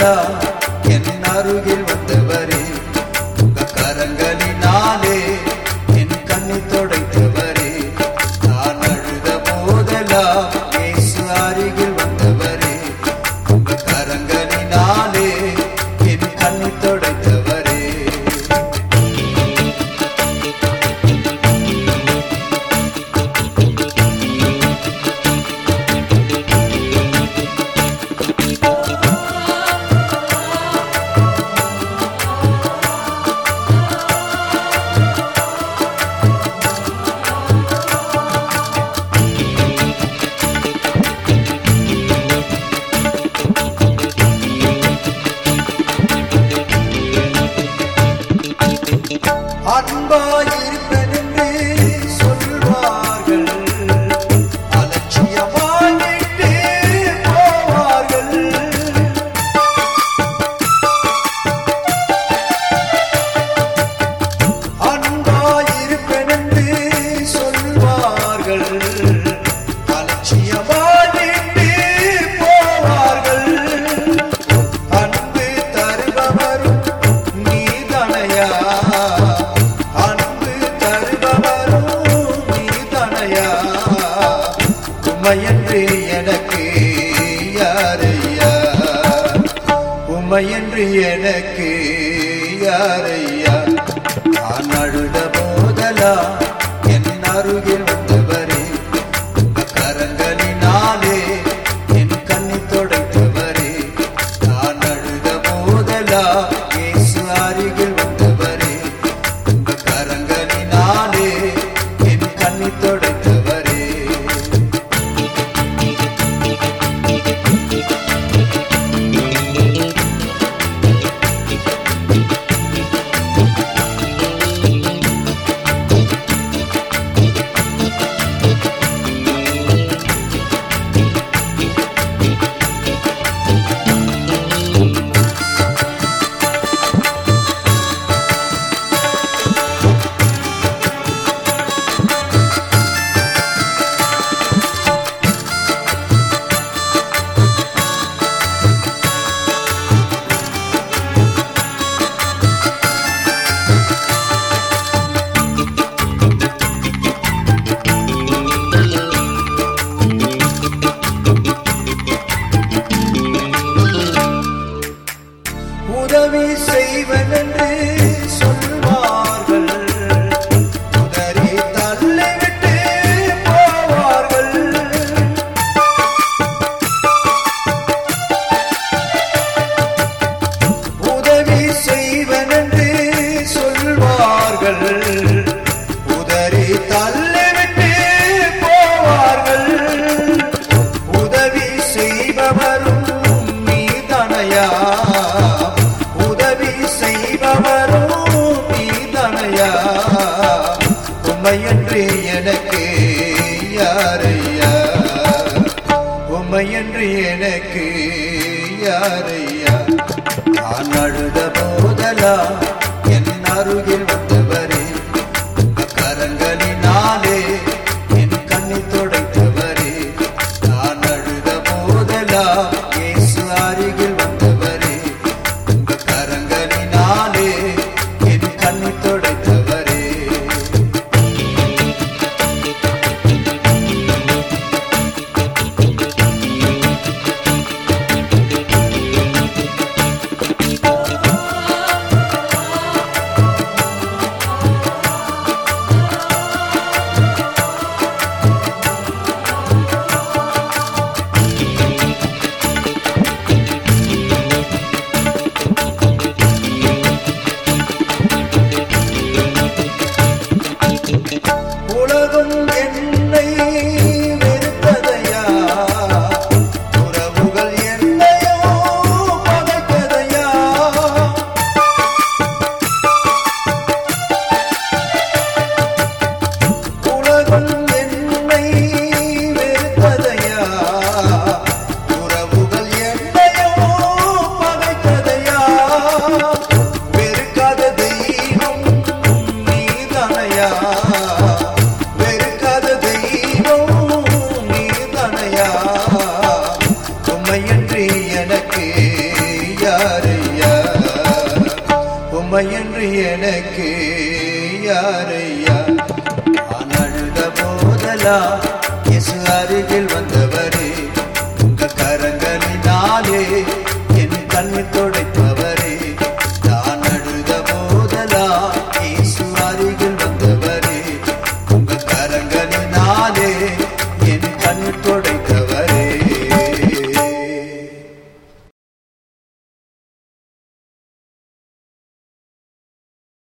போதெல்லாம் என் அருகில் வந்தவரே உங்க கரங்களினாலே என் கண்ணை தொடைத்தவரே நான் அழுத போதெல்லாம் இயேசு அருகில் வந்தவரே உங்க கரங்களினாலே என் கண்ணை தொடைத்தவரே அன்பாயிருப்பென்று சொல்வார்கள் அலட்சியமாயிட்டு போவார்கள் அன்பாயிருப்பென்று சொல்வார்கள் அலட்சியமாயிட்டு போவார்கள் அன்பு தருபவரும் நீதனையா அன்பு தருபவரும் நீதனையா உமையன்று எனக்கு யாரையா உமையன்று எனக்கு யாரையா நான் அழுத போதெல்லாம் என் அருகில் வந்தவரே உங்க கரங்களினாலே என் கண்ணை தொடைத்தவரே நான் அழுத போதெல்லாம் இயேசு அருகில் வந்தவரே உங்க கரங்களினாலே என் கண்ணை தொடைத்தவரே உதவி செய்வன் என்று சொல்வார்கள் உதறி தள்ளிவிட்டு போவார்கள் உதவி செய்வன் என்று சொல்வார்கள் உதறி தள்ளிவிட்டு போவார்கள் உதவி செய்பவரும் நீதனையா உதவி செய்பவரும் நீதனையா உண்மையன்று எனக்கு யாரையா உண்மையன்று எனக்கு யாரையா நான் அழுத போதெல்லாம் என் அருகில் வந்தவரே உங்க கரங்களினாலே என் கண்ணை தொடைத்தவரே நான் அழுத போதெல்லாம் இயேசு அருகில் வந்தவரே உங்க கரங்களினாலே என் கண்ணை தொடைத்தவரே ஆ யாரையா நான் அழுத போதெல்லாம் இயேசு அருகில் வந்தவரே உங்க கரங்களினாலே என் கண்ணு தொட